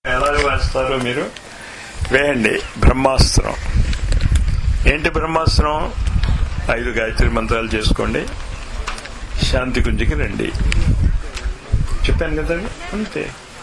ఎలా వేస్తారో మీరు వేయండి బ్రహ్మాస్త్రం ఏంటి బ్రహ్మాస్త్రం ఐదు గాయత్రి మంత్రాలు చేసుకోండి శాంతి గుంజికి రండి చెప్పాను కదండి అంతే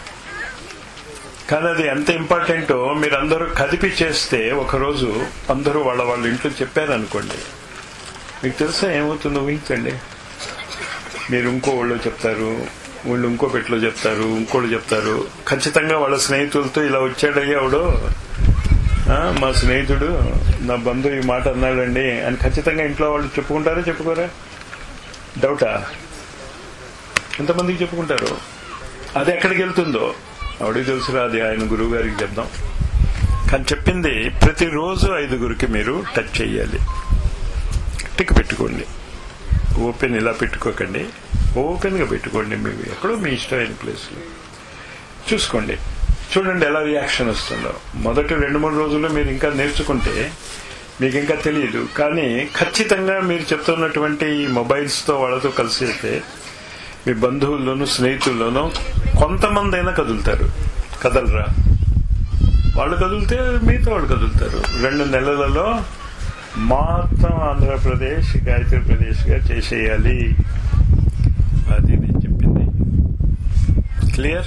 కానీ అది ఎంత ఇంపార్టెంటో మీరందరూ కదిపి చేస్తే ఒకరోజు అందరూ వాళ్ళ వాళ్ళ ఇంట్లో చెప్పారనుకోండి మీకు తెలుసా ఏమవుతుందో ఊహించండి మీరు ఇంకో ఊళ్ళో చెప్తారు వాళ్ళు ఇంకో పెట్లో చెప్తారు ఇంకోళ్ళు చెప్తారు ఖచ్చితంగా వాళ్ళ స్నేహితులతో ఇలా వచ్చాడయ్యా ఎవడో ఆ, మా స్నేహితుడు నా బంధువు ఈ మాట అన్నాడండి అని ఖచ్చితంగా ఇంట్లో వాళ్ళు చెప్పుకుంటారా చెప్పుకోరా డౌటా ఎంతమందికి చెప్పుకుంటారు అది ఎక్కడికి వెళ్తుందో ఆవిడకి తెలుసురా అది ఆయన గురువు గారికి చెప్దాం కానీ చెప్పింది ప్రతిరోజు ఐదుగురికి మీరు టచ్ చేయాలి టిక్ పెట్టుకోండి ఓపెన్ ఇలా పెట్టుకోకండి ఓపెన్ గా పెట్టుకోండి మీరు ఎక్కడో మీ ఇష్టమైన ప్లేస్ లో చూసుకోండి చూడండి ఎలా రియాక్షన్ వస్తుందో మొదటి రెండు మూడు రోజుల్లో మీరు ఇంకా నేర్చుకుంటే మీకు ఇంకా తెలియదు కానీ ఖచ్చితంగా మీరు చెప్తున్నటువంటి ఈ మొబైల్స్ తో వాళ్ళతో కలిసి అయితే మీ బంధువుల్లోనూ స్నేహితుల్లోనూ కొంతమంది అయినా కదులుతారు కదలరా వాళ్ళు కదిలితే మిగతా వాళ్ళు కదులుతారు రెండు నెలలలో మొత్తం ఆంధ్రప్రదేశ్ గాయత్రి ప్రదేశ్ గా చేసేయాలి అది నేను చెప్పింది క్లియర్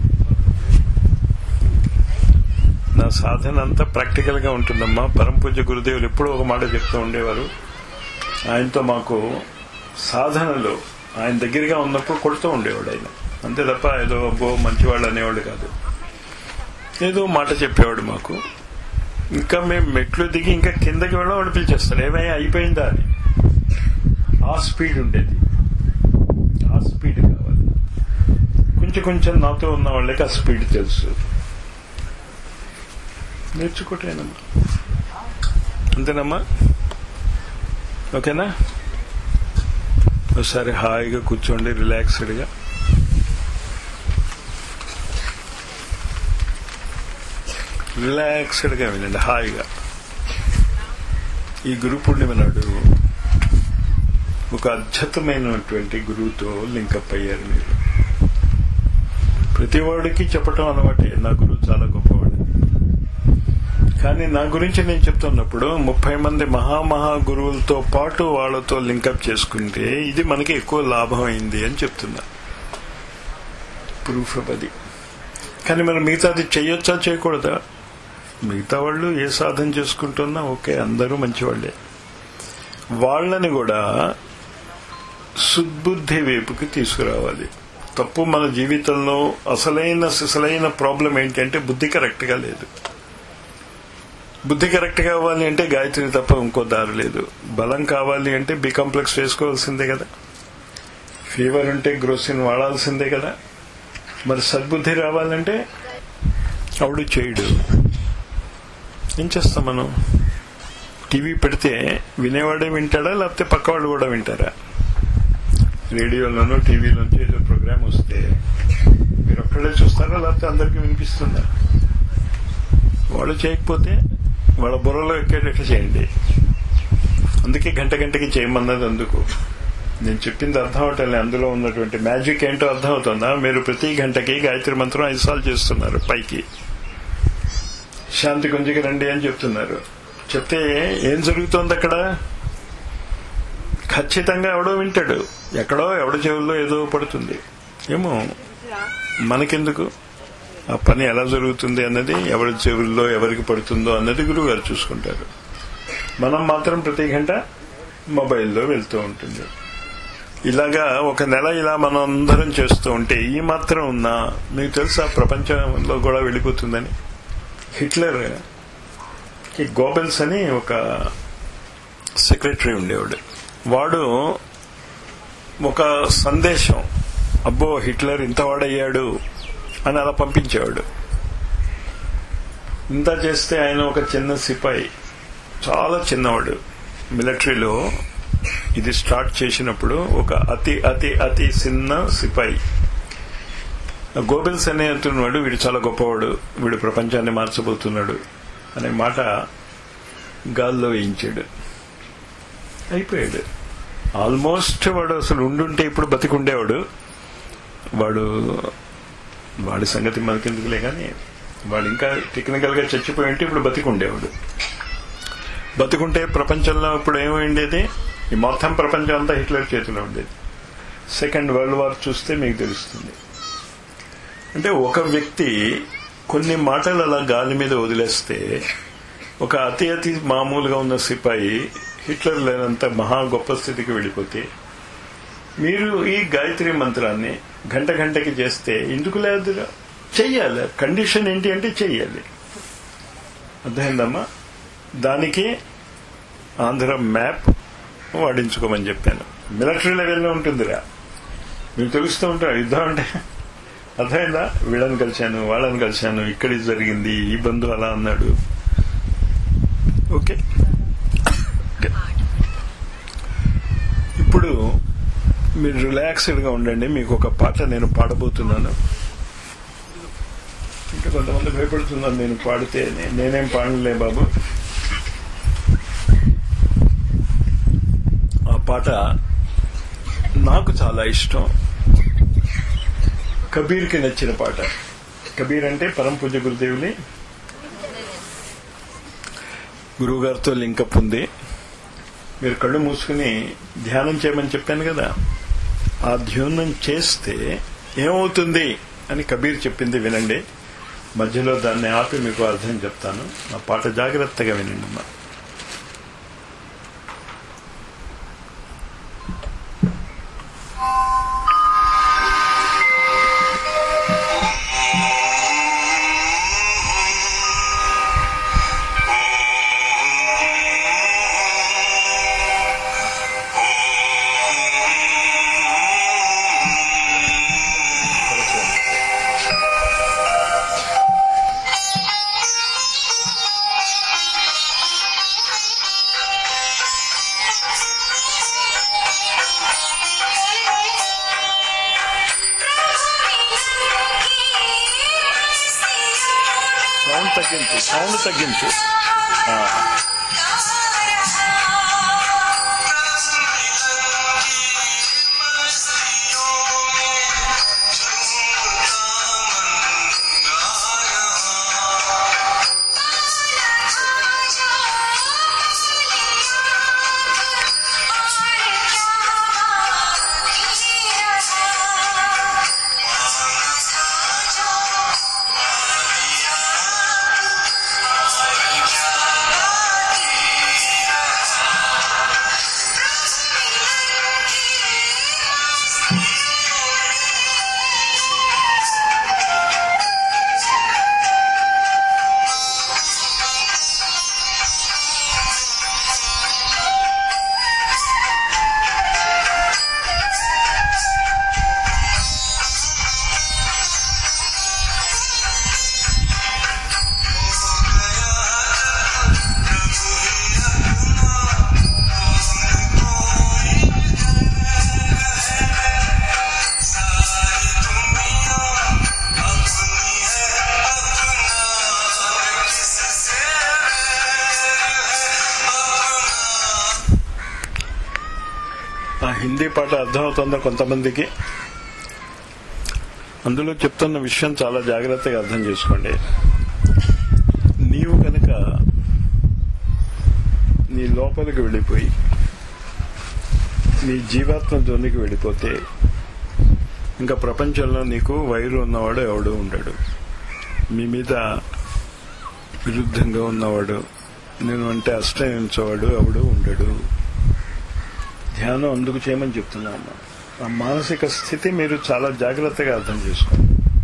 నా సాధన అంతా ప్రాక్టికల్ గా ఉంటుందమ్మా పరమ పూజ్య గురుదేవులు ఎప్పుడూ ఒక మాట చెప్తూ ఉండేవారు ఆయనతో మాకు సాధనలో ఆయన దగ్గరగా ఉన్నప్పుడు కొడుతూ ఉండేవాడు ఆయన అంతే తప్ప ఏదో అబ్బో మంచివాళ్ళు అనేవాడు కాదు ఏదో మాట చెప్పేవాడు మాకు ఇంకా మేము మెట్లు దిగి ఇంకా కిందకి వెళ్ళడం వాడు పిలిచేస్తాడు ఏమైనా అయిపోయిందా అని ఆ స్పీడ్ ఉండేది ఆ స్పీడ్ కావాలి కొంచెం కొంచెం నాతో ఉన్న వాళ్ళకి ఆ స్పీడ్ తెలుసు నేర్చుకోటేనమ్మా అంతేనమ్మా ఓకేనా ఒకసారి హాయిగా కూర్చోండి రిలాక్స్డ్గా రిలాక్స్డ్గా వినండి హాయిగా ఈ గురు పూర్ణిమ నాడు ఒక అద్భుతమైనటువంటి గురువుతో లింకప్ అయ్యారు మీరు ప్రతి వాడికి చెప్పటం అలవాటే నా గురువు చాలా గొప్పవాడు కానీ నా గురించి నేను చెప్తున్నప్పుడు ముప్పై మంది మహామహా గురువులతో పాటు వాళ్ళతో లింకప్ చేసుకుంటే ఇది మనకి ఎక్కువ లాభం అయింది అని చెప్తున్నా ప్రూఫ్ అది కానీ మనం మిగతాది చేయొచ్చా చేయకూడదా మిగతా వాళ్ళు ఏ సాధన చేసుకుంటున్నా ఓకే అందరూ మంచివాళ్లే వాళ్ళని కూడా సుద్బుద్ధి వైపుకి తీసుకురావాలి తప్పు మన జీవితంలో అసలైన సిసలైన ప్రాబ్లం ఏంటంటే బుద్ధి కరెక్ట్ గా లేదు బుద్ధి కరెక్ట్ కావాలి అంటే గాయత్రి తప్ప ఇంకో దారి లేదు బలం కావాలి అంటే బి కాంప్లెక్స్ వేసుకోవాల్సిందే కదా ఫీవర్ ఉంటే గ్రోసిన్ వాడాల్సిందే కదా మరి సద్బుద్ధి రావాలంటే ఆవిడ చేయడు ఏం చేస్తాం మనం టీవీ పెడితే వినేవాడే వింటాడా లేకపోతే పక్కవాళ్ళు కూడా వింటారా రేడియోలోనో టీవీలోంచి ఏదో ప్రోగ్రామ్ వస్తే మీరు ఒక్కడే చూస్తారా లేకపోతే అందరికీ వినిపిస్తుందా వాళ్ళు చేయకపోతే వాళ్ళ బుర్రలో ఎక్కేటట్టు చేయండి అందుకే గంట గంటకి చేయమన్నది అందుకు నేను చెప్పింది అర్థం అవటం అందులో ఉన్నటువంటి మ్యాజిక్ ఏంటో అర్థం అవుతుందా మీరు ప్రతి గంటకి గాయత్రి మంత్రం ఐదు సార్లు చేస్తున్నారు పైకి శాంతి గుంజికి రండి అని చెప్తున్నారు చెప్తే ఏం జరుగుతోంది అక్కడ ఖచ్చితంగా ఎవడో వింటాడు ఎక్కడో ఎవడ చెవుల్లో ఏదో పడుతుంది ఏమో మనకెందుకు ఆ పని ఎలా జరుగుతుంది అన్నది ఎవరి చెవుల్లో ఎవరికి పడుతుందో అన్నది గురువు గారు చూసుకుంటారు మనం మాత్రం ప్రతి గంట మొబైల్లో వెళ్తూ ఉంటుంది ఇలాగా ఒక నెల ఇలా మనం అందరం చేస్తూ ఉంటే ఈ మాత్రం ఉన్నా మీకు తెలుసా ప్రపంచంలో కూడా వెళ్ళిపోతుందని హిట్లర్ ఈ గోబెల్స్ అని ఒక సెక్రటరీ ఉండేవాడు వాడు ఒక సందేశం అబ్బో హిట్లర్ ఇంత వాడయ్యాడు అని అలా పంపించేవాడు ఇంత చేస్తే ఆయన ఒక చిన్న సిపాయి చాలా చిన్నవాడు మిలిటరీలో ఇది స్టార్ట్ చేసినప్పుడు ఒక అతి అతి అతి చిన్న సిపాయి గోబెల్స్ అనే అంటున్నాడు వీడు చాలా గొప్పవాడు వీడు ప్రపంచాన్ని మార్చబోతున్నాడు అనే మాట గాల్లో వేయించాడు అయిపోయాడు ఆల్మోస్ట్ వాడు అసలు ఉండుంటే ఇప్పుడు బతికుండేవాడు వాడు వాడి సంగతి మనకెందుకులే కానీ వాడు ఇంకా టెక్నికల్ గా చచ్చిపోయి ఉంటే ఇప్పుడు బతికుండేవాడు బతికుంటే ప్రపంచంలో ఇప్పుడు ఏమైండేది ఈ మొత్తం ప్రపంచం అంతా హిట్లర్ చేతిలో ఉండేది సెకండ్ వరల్డ్ వార్ చూస్తే మీకు తెలుస్తుంది అంటే ఒక వ్యక్తి కొన్ని మాటలు అలా గాలి మీద వదిలేస్తే ఒక అతి అతి మామూలుగా ఉన్న సిపాయి హిట్లర్ లేనంత మహా గొప్ప స్థితికి వెళ్ళిపోతే మీరు ఈ గాయత్రి మంత్రాన్ని గంట గంటకి చేస్తే ఎందుకు లేదు చెయ్యాలి కండిషన్ ఏంటి అంటే చెయ్యాలి అర్థమైందమ్మా దానికి ఆంధ్ర మ్యాప్ వాడించుకోమని చెప్పాను మిలిటరీ లెవెల్లో ఉంటుందిరా మీకు తెలుస్తూ ఉంటారు యుద్ధం అంటే అర్థమైందా వీళ్ళని కలిశాను వాళ్ళని కలిశాను ఇక్కడ ఇది జరిగింది ఈ బంధు అలా అన్నాడు ఓకే ఓకే. ఇప్పుడు మీరు రిలాక్స్డ్గా ఉండండి మీకు ఒక పాట నేను పాడబోతున్నాను ఇంకా కొంతమంది భయపడుతున్నారు నేను పాడితే నే- నేనేం పాడలే బాబు ఆ పాట నాకు చాలా ఇష్టం కబీర్కి నచ్చిన పాట కబీర్ అంటే పరమ పూజ గురుదేవుని గురువు గారితో లింకప్ ఉంది మీరు కళ్ళు మూసుకుని ధ్యానం చేయమని చెప్పాను కదా ఆ ధ్యానం చేస్తే ఏమవుతుంది అని కబీర్ చెప్పింది వినండి మధ్యలో దాన్ని ఆపి మీకు అర్థం చెప్తాను ఆ పాట జాగ్రత్తగా వినండి అమ్మా సౌండ్ తగ్గించు సౌండ్ తగ్గించు ఆ, ఆ హిందీ పాట అర్థమవుతుందా కొంతమందికి అందులో చెప్తున్న విషయం చాలా జాగ్రత్తగా అర్థం చేసుకోండి నీవు కనుక నీ లోపలికి వెళ్ళిపోయి నీ జీవాత్మ జోనికి వెళ్ళిపోతే ఇంకా ప్రపంచంలో నీకు వైరు ఉన్నవాడు ఎవడు ఉండడు మీ మీద విరుద్ధంగా ఉన్నవాడు నేను అంటే అష్టయించేవాడు ఎవడు ఉండడు ధ్యానం అందుకు చేయమని చెప్తున్నాను ఆ మానసిక స్థితి మీరు చాలా జాగ్రత్తగా అర్థం చేసుకోండి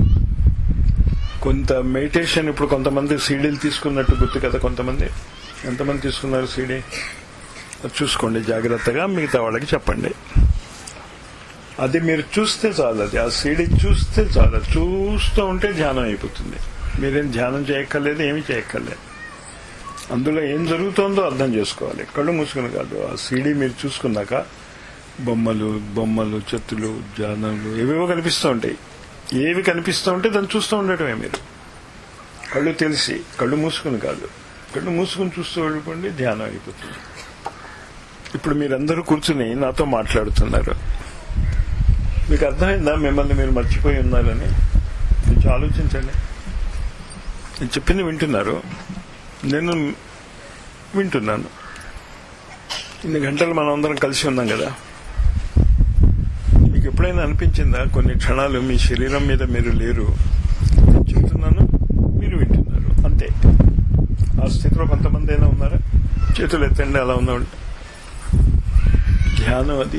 కొంత మెడిటేషన్ ఇప్పుడు కొంతమంది సీడీలు తీసుకున్నట్టు గుర్తు కదా కొంతమంది ఎంతమంది తీసుకున్నారు సీడీ అది చూసుకోండి జాగ్రత్తగా మిగతా వాళ్ళకి చెప్పండి అది మీరు చూస్తే చాలు అది ఆ సీడీ చూస్తే చాలు చూస్తూ ఉంటే ధ్యానం అయిపోతుంది మీరేం ధ్యానం చేయక్కర్లేదు ఏమి చేయక్కర్లేదు అందులో ఏం జరుగుతోందో అర్థం చేసుకోవాలి కళ్ళు మూసుకుని కాదు ఆ సీడీ మీరు చూసుకున్నాక బొమ్మలు బొమ్మలు చెత్తులు జానలు ఏవేవో కనిపిస్తూ ఉంటాయి ఏవి కనిపిస్తూ ఉంటే దాన్ని చూస్తూ ఉండటమే మీరు కళ్ళు తెలిసి కళ్ళు మూసుకుని కాదు కళ్ళు మూసుకుని చూస్తూ వెళ్ళిపోండి ధ్యానం అయిపోతుంది ఇప్పుడు మీరందరూ కూర్చుని నాతో మాట్లాడుతున్నారు మీకు అర్థమైందా మిమ్మల్ని మీరు మర్చిపోయి ఉన్నారని కొంచెం ఆలోచించండి నేను చెప్పింది వింటున్నారు నేను వింటున్నాను ఇన్ని గంటలు మనం అందరం కలిసి ఉన్నాం కదా మీకు ఎప్పుడైనా అనిపించిందా కొన్ని క్షణాలు మీ శరీరం మీద మీరు లేరు నేను చెప్తున్నాను మీరు వింటున్నారు అంతే ఆ స్థితిలో కొంతమంది అయినా ఉన్నారా చేతులు ఎత్తండి అలా ఉన్నవాళ్ళు ధ్యానం అది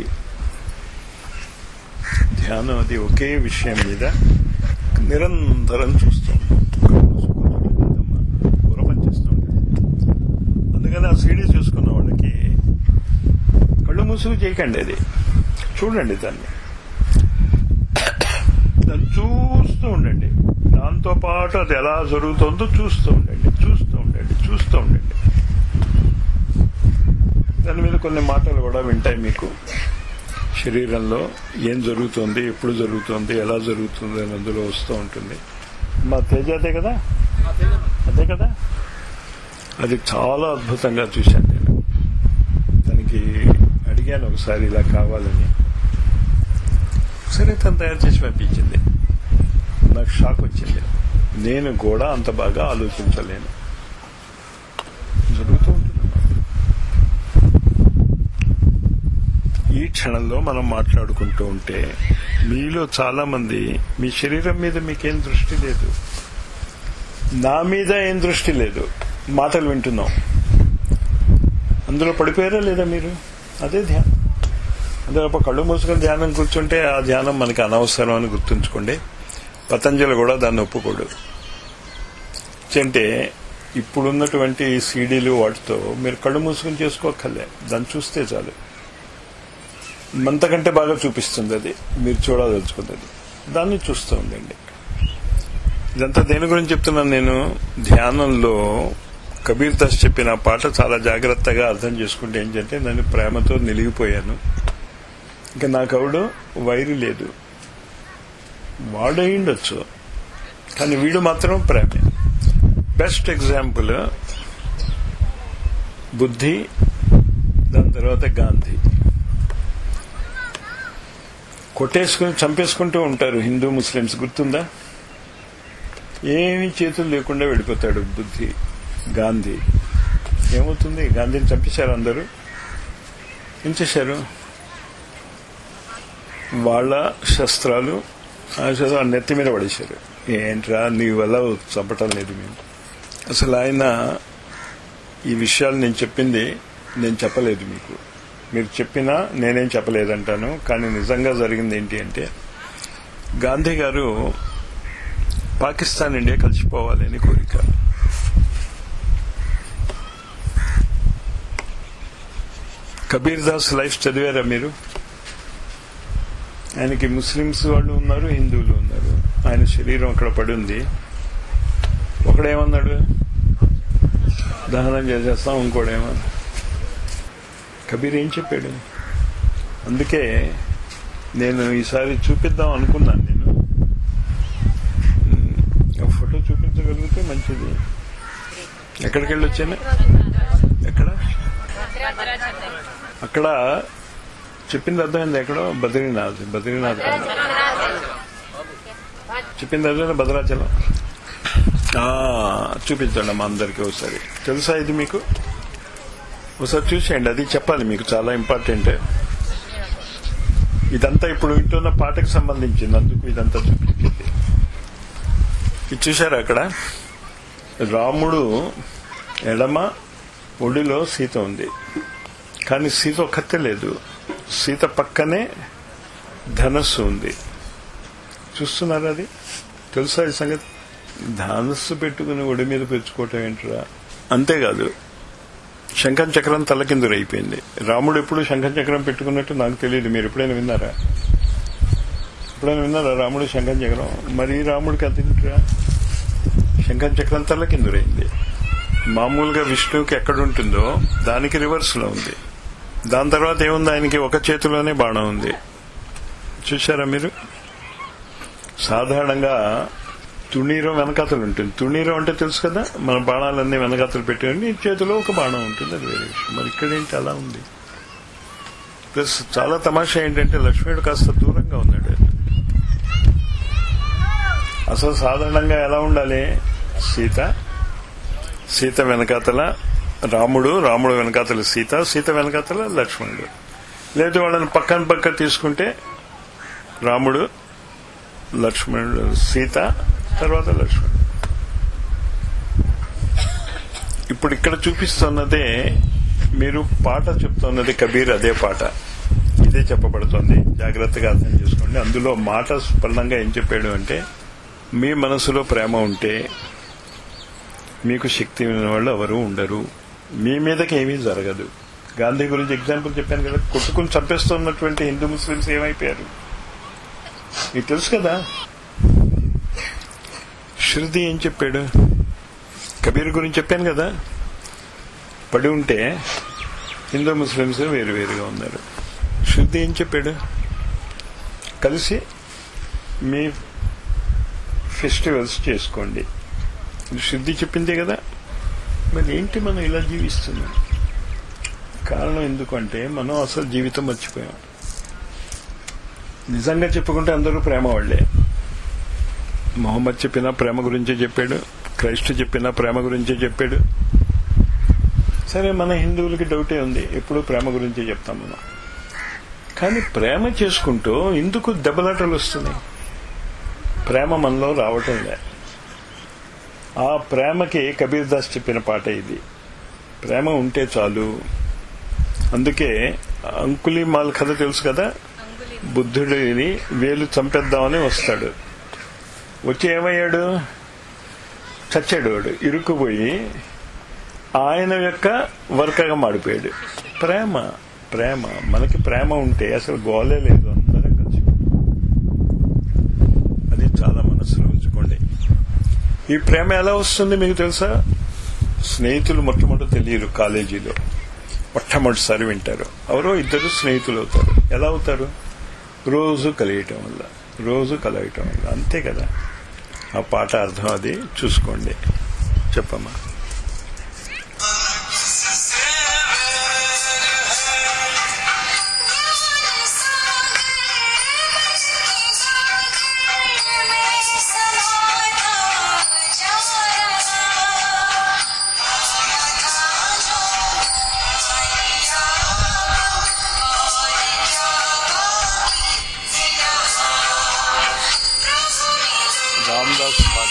ధ్యానం అది ఒకే విషయం మీద నిరంతరం చూస్తూ పనిచేస్తూ అందుకని ఆ సీడీ చూసుకున్న వాళ్ళకి కళ్ళు మూసుకు చేయకండి అది చూడండి దాన్ని దాన్ని చూస్తూ ఉండండి దాంతో పాటు అది ఎలా జరుగుతుందో చూస్తూ ఉండండి చూస్తూ ఉండండి చూస్తూ ఉండండి దాని మీద కొన్ని మాటలు కూడా వింటాయి మీకు శరీరంలో ఏం జరుగుతుంది ఎప్పుడు జరుగుతుంది ఎలా జరుగుతుంది అని అందులో వస్తూ ఉంటుంది మా తేజ అదే కదా అదే కదా అది చాలా అద్భుతంగా చూశాను నేను దానికి అడిగాను ఒకసారి ఇలా కావాలని సరే తను తయారు చేసి పంపించింది నాకు షాక్ వచ్చింది నేను కూడా అంత బాగా ఆలోచించలేను జరుగుతూ ఉంటుంది ఈ క్షణంలో మనం మాట్లాడుకుంటూ ఉంటే మీలో చాలా మంది మీ శరీరం మీద మీకేం దృష్టి లేదు నా మీద ఏం దృష్టి లేదు మాటలు వింటున్నాం అందులో పడిపోయారా లేదా మీరు అదే ధ్యానం అందులో కళ్ళు మూసుకొని ధ్యానం కూర్చుంటే ఆ ధ్యానం మనకి అనవసరం అని గుర్తుంచుకోండి పతంజలి కూడా దాన్ని ఒప్పుకోడు అంటే ఇప్పుడున్నటువంటి సీడీలు వాటితో మీరు కళ్ళు మూసుకొని చేసుకోక్కర్లే దాన్ని చూస్తే చాలు అంతకంటే బాగా చూపిస్తుంది అది మీరు చూడదలుచుకున్నది దాన్ని చూస్తూ ఉండండి ఇదంతా దేని గురించి చెప్తున్నాను నేను ధ్యానంలో కబీర్ దాస్ చెప్పిన పాట చాలా జాగ్రత్తగా అర్థం చేసుకుంటే ఏంటంటే నేను ప్రేమతో నిలిగిపోయాను ఇంకా నాకు ఆవిడ వైరు లేదు వాడయిండొచ్చు కానీ వీడు మాత్రం ప్రేమే బెస్ట్ ఎగ్జాంపుల్ బుద్ధి దాని తర్వాత గాంధీ కొట్టేసుకుని చంపేసుకుంటూ ఉంటారు హిందూ ముస్లిమ్స్ గుర్తుందా ఏమీ చేతులు లేకుండా వెళ్ళిపోతాడు బుద్ధి గాంధీ ఏమవుతుంది గాంధీని చంపేశారు అందరూ ఏం చేశారు వాళ్ళ శస్త్రాలు ఆ శస్త్రాలు నెత్తి మీద పడేశారు ఏంట్రా నీ వల్ల చంపటం లేదు మేము అసలు ఆయన ఈ విషయాలు నేను చెప్పింది నేను చెప్పలేదు మీకు మీరు చెప్పినా నేనేం చెప్పలేదంటాను కానీ నిజంగా జరిగింది ఏంటి అంటే గాంధీ గారు పాకిస్తాన్ ఇండియా కలిసిపోవాలని కోరిక కబీర్ దాస్ లైఫ్ చదివారా మీరు ఆయనకి ముస్లిమ్స్ వాళ్ళు ఉన్నారు హిందువులు ఉన్నారు ఆయన శరీరం అక్కడ పడి ఉంది ఒకడేమన్నాడు దహనం చేసేస్తాం ఇంకోడేమో కబీర్ ఏం చెప్పాడు అందుకే నేను ఈసారి చూపిద్దాం అనుకున్నాను నేను ఆ ఫోటో చూపించగలిగితే మంచిది ఎక్కడికి వెళ్ళి వచ్చాను ఎక్కడ అక్కడ చెప్పింది అర్థమైంది ఎక్కడో బద్రీనాథ్ బద్రీనాథ్ కాదు. చెప్పింది అర్థమైంది భద్రాచలం ఆ, చూపించండి మా అందరికీ ఒకసారి తెలుసా ఇది మీకు ఒకసారి చూసేయండి అది చెప్పాలి మీకు చాలా ఇంపార్టెంట్ ఇదంతా ఇప్పుడు వింటున్న పాటకు సంబంధించింది అందుకు ఇదంతా చూపించింది ఇది చూశారా అక్కడ రాముడు ఎడమ ఒడిలో సీత ఉంది కానీ సీత ఒక్కతే లేదు సీత పక్కనే ధనస్సు ఉంది చూస్తున్నారా అది తెలుసా ఈ సంగతి ధనస్సు పెట్టుకుని ఒడి మీద పెంచుకోవటం ఏంట్రా అంతేకాదు శంఖం చక్రం తలకిందులు అయిపోయింది రాముడు ఎప్పుడు శంఖం చక్రం పెట్టుకున్నట్టు నాకు తెలియదు మీరు ఎప్పుడైనా విన్నారా ఎప్పుడైనా విన్నారా రాముడు శంఖం చక్రం మరి రాముడికి అంతేంట్రా శంఖం చక్రం తలకిందులైంది మామూలుగా విష్ణువుకి ఎక్కడ ఉంటుందో దానికి రివర్స్ లో ఉంది దాని తర్వాత ఏముంది ఆయనకి ఒక చేతిలోనే బాణం ఉంది చూశారా మీరు సాధారణంగా తుణీరం వెనకాతలు ఉంటుంది తుణీరం అంటే తెలుసు కదా మన బాణాలన్నీ వెనకాతలు పెట్టి చేతిలో ఒక బాణం ఉంటుంది అది వేరే విషయం మరి ఇక్కడేంటి అలా ఉంది ప్లస్ చాలా తమాషా ఏంటంటే లక్ష్మణుడు కాస్త దూరంగా ఉన్నాడు అసలు సాధారణంగా ఎలా ఉండాలి సీత సీత వెనకాతల రాముడు రాముడు వెనకాతల సీత సీత వెనకాతల లక్ష్మణుడు లేదు వాళ్ళని పక్కన పక్క తీసుకుంటే రాముడు లక్ష్మణుడు సీత తర్వాత లక్ష్మణుడు ఇప్పుడు ఇక్కడ చూపిస్తున్నదే మీరు పాట చెప్తున్నది కబీర్ అదే పాట ఇదే చెప్పబడుతోంది జాగ్రత్తగా అర్థం చేసుకోండి అందులో మాట స్పష్టంగా ఏం చెప్పాడు అంటే మీ మనసులో ప్రేమ ఉంటే మీకు శక్తి ఉన్న వాళ్ళు ఎవరు ఉండరు మీ మీదకి ఏమీ జరగదు గాంధీ గురించి ఎగ్జాంపుల్ చెప్పాను కదా కొట్టుకుని చంపేస్తున్నటువంటి హిందూ ముస్లింస్ ఏమైపోయారు మీకు తెలుసు కదా శృతి ఏం చెప్పాడు కబీర్ గురించి చెప్పాను కదా పడి ఉంటే హిందూ ముస్లింస్ వేరు వేరుగా ఉన్నారు శృతి ఏం చెప్పాడు కలిసి మీ ఫెస్టివల్స్ చేసుకోండి ఇది శుద్ధి చెప్పిందే కదా మరి ఏంటి మనం ఇలా జీవిస్తున్నాం కారణం ఎందుకంటే మనం అసలు జీవితం మర్చిపోయాం నిజంగా చెప్పుకుంటే అందరూ ప్రేమ వాళ్లే మొహమ్మద్ చెప్పిన ప్రేమ గురించే చెప్పాడు క్రైస్ట్ చెప్పిన ప్రేమ గురించే చెప్పాడు సరే మన హిందువులకి డౌటే ఉంది ఎప్పుడు ప్రేమ గురించే చెప్తాం మనం కానీ ప్రేమ చేసుకుంటూ ఎందుకు దెబ్బలాటలు వస్తున్నాయి ప్రేమ మనలో రావటం లే ఆ ప్రేమకి కబీర్ దాస్ చెప్పిన పాట ఇది ప్రేమ ఉంటే చాలు అందుకే అంకులి మాల్ కథ తెలుసు కదా బుద్ధుడిని వేలు చంపేద్దామని వస్తాడు వచ్చి ఏమయ్యాడు చచ్చాడు వాడు ఇరుక్కుపోయి ఆయన యొక్క వర్కగా మాడిపోయాడు ప్రేమ ప్రేమ మనకి ప్రేమ ఉంటే అసలు గోలే లేదు అందరం కలిసి అది చాలా మనసులో ఉంచుకోండి ఈ ప్రేమ ఎలా వస్తుంది మీకు తెలుసా స్నేహితులు మొట్టమొదటి తెలియరు కాలేజీలో మొట్టమొదటిసారి వింటారు ఎవరో ఇద్దరు స్నేహితులు అవుతారు ఎలా అవుతారు రోజు కలియటం వల్ల రోజు కలయటం వల్ల అంతే కదా ఆ పాట అర్థం అది చూసుకోండి చెప్పమ్మా రామదాస్ పాట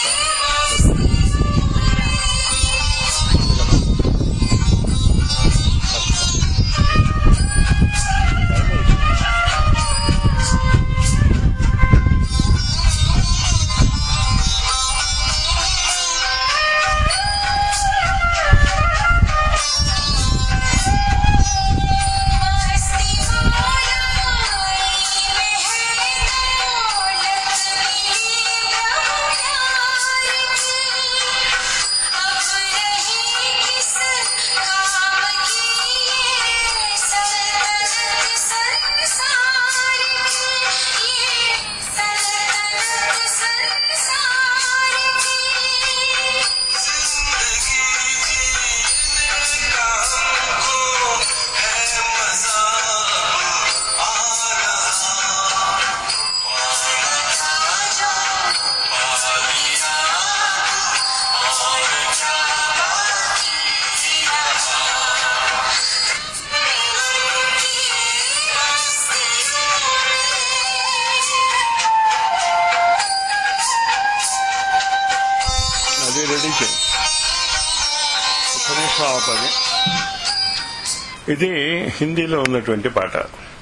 అది రెడీ చేయి ఒక్క నిమిషం ఆపది ఇది హిందీలో ఉన్నటువంటి పాట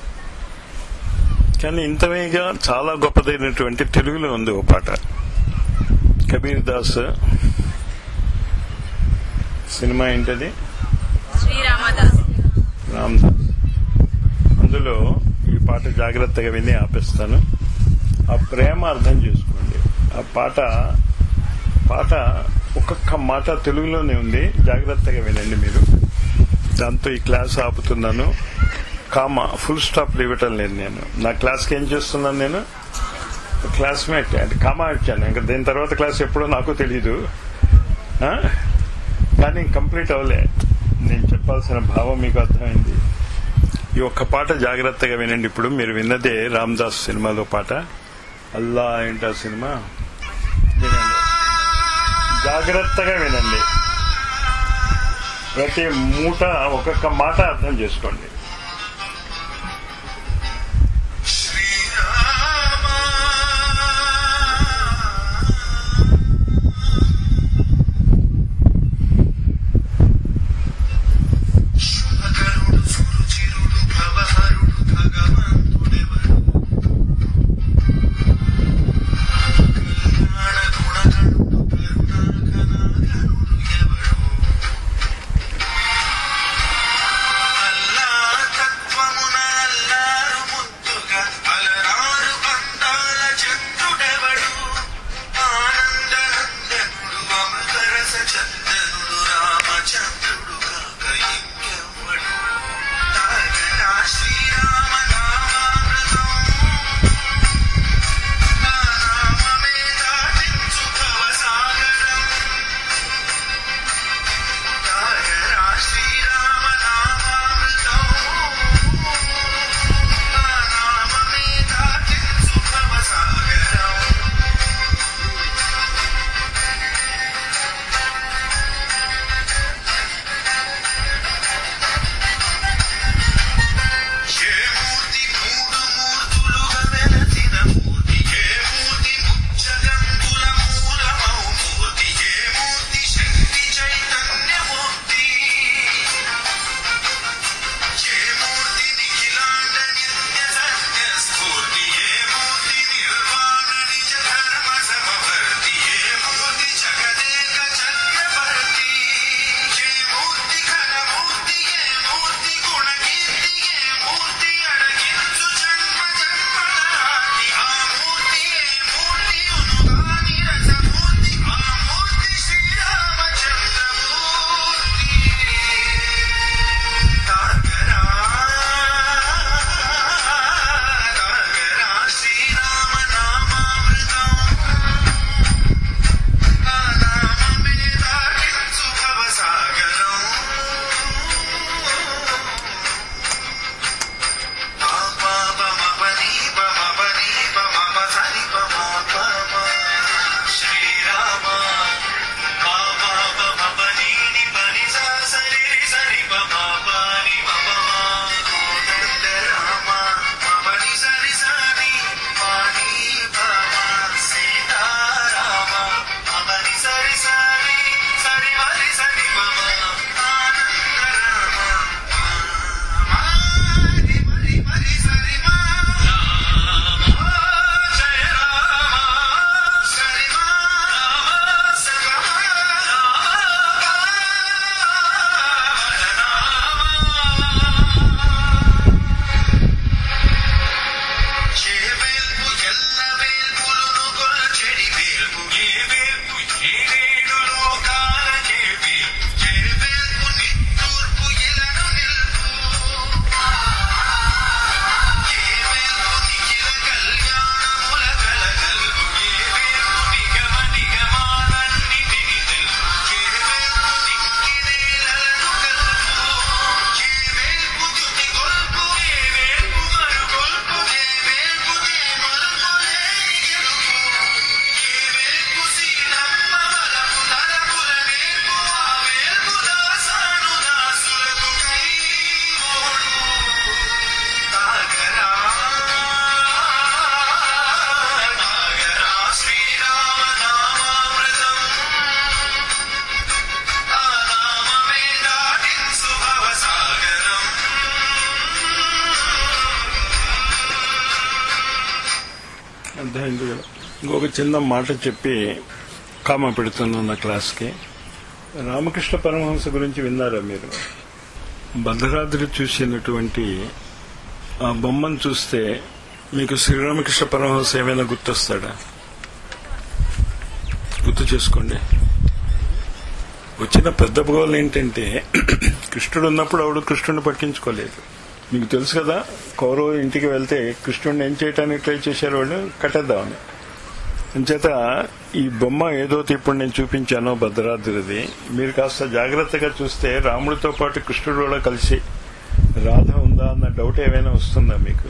కానీ ఇంతవేగా చాలా గొప్పదైనటువంటి తెలుగులో ఉంది ఓ పాట కబీర్ దాస్ సినిమా ఏంటది శ్రీరామదాస్ రామ్ దాస్ అందులో ఈ పాట జాగ్రత్తగా విని ఆపిస్తాను ఆ ప్రేమ అర్థం చేసుకోండి ఆ పాట పాట ఒక్కొక్క మాట తెలుగులోనే ఉంది జాగ్రత్తగా వినండి మీరు దాంతో ఈ క్లాస్ ఆపుతున్నాను కామ ఫుల్ స్టాప్ ఇవ్వటం లేదు నేను నా క్లాస్కి ఏం చేస్తున్నాను నేను క్లాస్మేట్ అంటే కామా ఇచ్చాను ఇంకా దీని తర్వాత క్లాస్ ఎప్పుడో నాకు తెలీదు ఆ? కానీ కంప్లీట్ అవ్వలే నేను చెప్పాల్సిన భావం మీకు అర్థమైంది ఈ ఒక్క పాట జాగ్రత్తగా వినండి ఇప్పుడు మీరు విన్నదే రామ్దాస్ సినిమాలో పాట అల్లా ఏంటా సినిమా వినండి జాగ్రత్తగా వినండి ప్రతి మూట ఒక్కొక్క మాట అర్థం చేసుకోండి శుభకరుడు సురుచిరుడు భవహరుడు భగవంతుడెవరు కళ్యాణ గుణగణుడు కరుణాకనాగరుడు ఎవరు అల్లా తత్వమున అల్లారు ముద్దుగా అలరారు బంధాల చంద్రుడెవడు ఆనందనందనుడు అమృతరస చందనుడు రామచంద్రుడు కాక ఇంకెవ్వడు తాగరా శ్రీరామ నామామృతం నా నామమే దాటించు భవసాగరం తాగరా శ్రీరామ నామామృతం నా నామమే దాటించు భవసాగరం ఏ మూర్తి మూడు మూర్తులుగా వెలసిన మూర్తి ఏ మూర్తి ముచ్చగంతుల మూలమౌ మూర్తి ఏ మూర్తి శక్తి చైతన్యమూర్తి ఏ మూర్తి నిఖిలాండ నిత్య సత్య స్ఫూర్తి ఏ మూర్తి నిర్వాణ నిజ ధర్మ సమవర్తి ఏ మూర్తి జగదేక చక్రవర్తి ఏ మూర్తి ఘనమూర్తి ఏ మూర్తి గుణకీర్తి ఏ మూర్తి అడగించు జన్మ జన్మదాతి ఆ మూర్తి ఏ మూర్తి ఉనుగాని రసమూర్తి ఆ మూర్తి శ్రీరామచంద్రమూర్తి తాగరా తాగరా శ్రీరామ నామామృతం నా నామమే దాటించు భవసాగరం పాపమపని పమపని పమప సరి పమప శ్రీరామ పాపమపని పని సరి సరి పమపని పమమ కోదండ రామ పమని సరి సరి పాని పమ సీతారామ పమని సరి సరి సరి మరి సరి పమ ఆనంద రామ మరి మరి మరి సరి మా రామ జయ రామ సరి మా రామ సగమ చేవేల్పు ఎల్ల వేల్పులును కొల్చెడి వేల్పు ఏ వేల్పు ఏ నేడు లోకాల చేవి చేవేల్పు నిట్టూర్పు ఇలను నిల్పు ఏ వేల్పు నిఖిల కళ్యాణముల కలగల్పు ఏ వేల్పు నిగమ నిగమాలన్నిటిని తెలుపు ఏ వేల్పు నిక్కినేలను కలుపు ఏ వేల్పు తుది గొల్పు ఏ వేల్పు మరు గొల్పు ఏ వేల్పు దే మలుపు లేని గెలుపు ఏ వేల్పు సీతమ్మ వలపు తలపుల వేల్పు ఆ వేల్పు దాసాను దాసులకు కై ఓడు తాగరా తాగరా శ్రీరామ నామామృతం ఆ నామమే దాటించు భవసాగరం అర్థమైంది కదా ఇంకొక చిన్న మాట చెప్పి కామ పెడుతున్న క్లాస్కి రామకృష్ణ పరమహంస గురించి విన్నారా మీరు భద్రాద్రి చూసినటువంటి ఆ బొమ్మను చూస్తే మీకు శ్రీరామకృష్ణ పరమహంస ఏమైనా గుర్తొస్తాడా గుర్తు చేసుకోండి వచ్చిన పెద్ద గోల్ ఏంటంటే కృష్ణుడు ఉన్నప్పుడు ఆవిడ కృష్ణుడిని పట్టించుకోలేదు మీకు తెలుసు కదా కౌరవులు ఇంటికి వెళ్తే కృష్ణుడిని ఏం చేయడానికి ట్రై చేశారు వాళ్ళు కట్టేద్దామని అంచేత ఈ బొమ్మ ఏదైతే ఇప్పుడు నేను చూపించానో భద్రాద్రిది మీరు కాస్త జాగ్రత్తగా చూస్తే రాముడితో పాటు కృష్ణుడు కూడా కలిసి రాధ ఉందా అన్న డౌట్ ఏమైనా వస్తుందా మీకు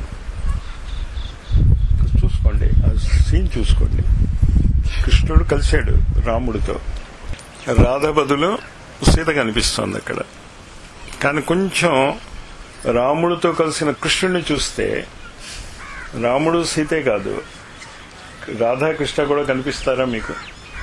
చూసుకోండి ఆ సీన్ చూసుకోండి కృష్ణుడు కలిశాడు రాముడితో రాధ బదులు సీత కనిపిస్తోంది అక్కడ కానీ కొంచెం రాముడితో కలిసిన కృష్ణుడిని చూస్తే రాముడు సీతే కాదు రాధాకృష్ణ కూడా కనిపిస్తారా మీకు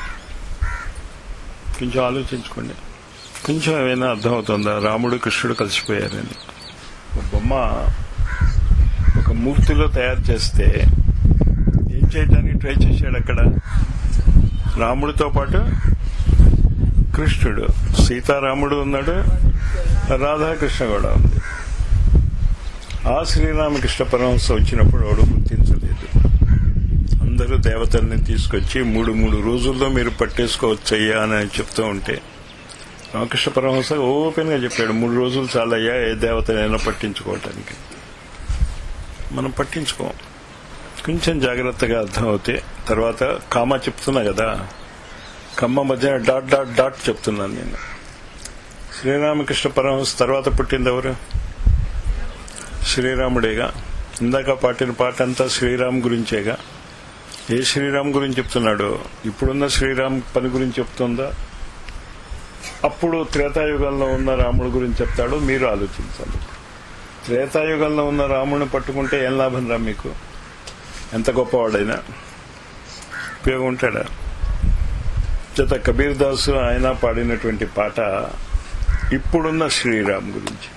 కొంచెం ఆలోచించుకోండి కొంచెం ఏమైనా అర్థమవుతుందా రాముడు కృష్ణుడు కలిసిపోయారని ఒక బొమ్మ ఒక మూర్తిలో తయారు చేస్తే ఏం చేయడానికి ట్రై చేశాడు అక్కడ రాముడితో పాటు కృష్ణుడు సీతారాముడు ఉన్నాడు రాధాకృష్ణ కూడా ఉంది ఆ శ్రీరామకృష్ణ పరమహంస వచ్చినప్పుడు వాడు గుర్తించలేదు అందరూ దేవతల్ని తీసుకొచ్చి మూడు మూడు రోజుల్లో మీరు పట్టేసుకోవచ్చయ్యా అని చెప్తూ ఉంటే రామకృష్ణ పరమహంస ఓపెన్ గా చెప్పాడు మూడు రోజులు చాలయ్యా ఏ దేవతనైనా పట్టించుకోవటానికి మనం పట్టించుకోం కొంచెం జాగ్రత్తగా అర్థం అవుతే తర్వాత కామా చెప్తున్నా కదా కమ్మ మధ్య డాట్ డాట్ డాట్ చెప్తున్నాను నేను శ్రీరామకృష్ణ పరమహంస తర్వాత పుట్టింది ఎవరు శ్రీరాముడేగా ఇందాక పాటిన పాట అంతా శ్రీరామ్ గురించేగా ఏ శ్రీరామ్ గురించి చెప్తున్నాడు ఇప్పుడున్న శ్రీరామ్ పని గురించి చెప్తుందా అప్పుడు త్రేతాయుగంలో ఉన్న రాముడు గురించి చెప్తాడు మీరు ఆలోచించాలి త్రేతాయుగంలో ఉన్న రాముడిని పట్టుకుంటే ఏం లాభం రా మీకు ఎంత గొప్పవాడైనా ఉపయోగం ఉంటాడా చేత కబీర్ దాసు ఆయన పాడినటువంటి పాట ఇప్పుడున్న శ్రీరామ్ గురించి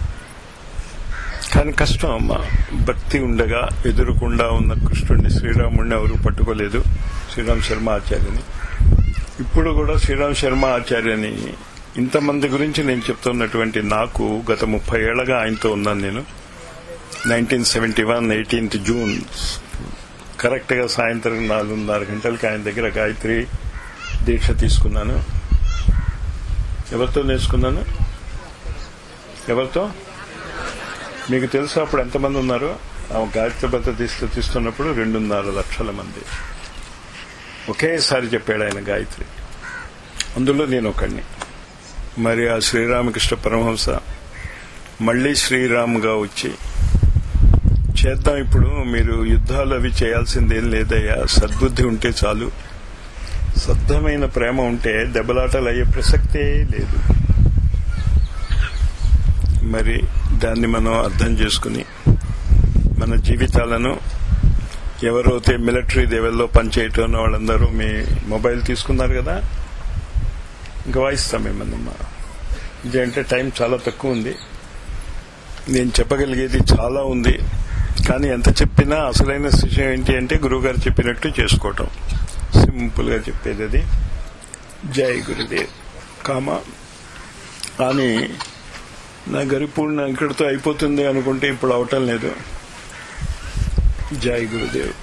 కానీ కష్టం అమ్మా భక్తి ఉండగా ఎదురుకుండా ఉన్న కృష్ణుడిని శ్రీరాముడిని ఎవరు పట్టుకోలేదు శ్రీరామ్ శర్మ ఆచార్యని ఇప్పుడు కూడా శ్రీరామ్ శర్మ ఆచార్యని ఇంతమంది గురించి నేను చెప్తున్నటువంటి నాకు గత ముప్పై ఏళ్లగా ఆయనతో ఉన్నాను నేను nineteen seventy one eighteenth June correct గా సాయంత్రం నాలుగున్నర గంటలకి ఆయన దగ్గర గాయత్రి దీక్ష తీసుకున్నాను ఎవరితో నేర్చుకున్నాను ఎవరితో మీకు తెలుసు అప్పుడు ఎంతమంది ఉన్నారు ఆ గాయత్రి భర్త తీస్తూ తీస్తున్నప్పుడు రెండున్నర లక్షల మంది ఒకేసారి చెప్పాడు ఆయన గాయత్రి అందులో నేను ఒకడిని మరి ఆ శ్రీరామకృష్ణ పరమహంస మళ్ళీ శ్రీరామ్గా వచ్చి చేద్దాం ఇప్పుడు మీరు యుద్ధాలు అవి చేయాల్సిందేం లేదయ్యా సద్బుద్ధి ఉంటే చాలు సద్ధమైన ప్రేమ ఉంటే దెబ్బలాటలు అయ్యే ప్రసక్తే లేదు మరి దాన్ని మనం అర్థం చేసుకుని మన జీవితాలను ఎవరైతే మిలిటరీ లెవెల్లో పనిచేయటం వాళ్ళందరూ మీ మొబైల్ తీసుకున్నారు కదా ఇంకా వాయిస్తాం మిమ్మల్ని ఇదంటే టైం చాలా తక్కువ ఉంది నేను చెప్పగలిగేది చాలా ఉంది కానీ ఎంత చెప్పినా అసలైన విషయం ఏంటి అంటే గురువుగారు చెప్పినట్టు చేసుకోవటం సింపుల్ గా చెప్పేది అది జై గురుదేవ్ కామ కానీ నా గరిపూర్ణ ఇక్కడితో అయిపోతుంది అనుకుంటే ఇప్పుడు అవటం లేదు జై గురుదేవ్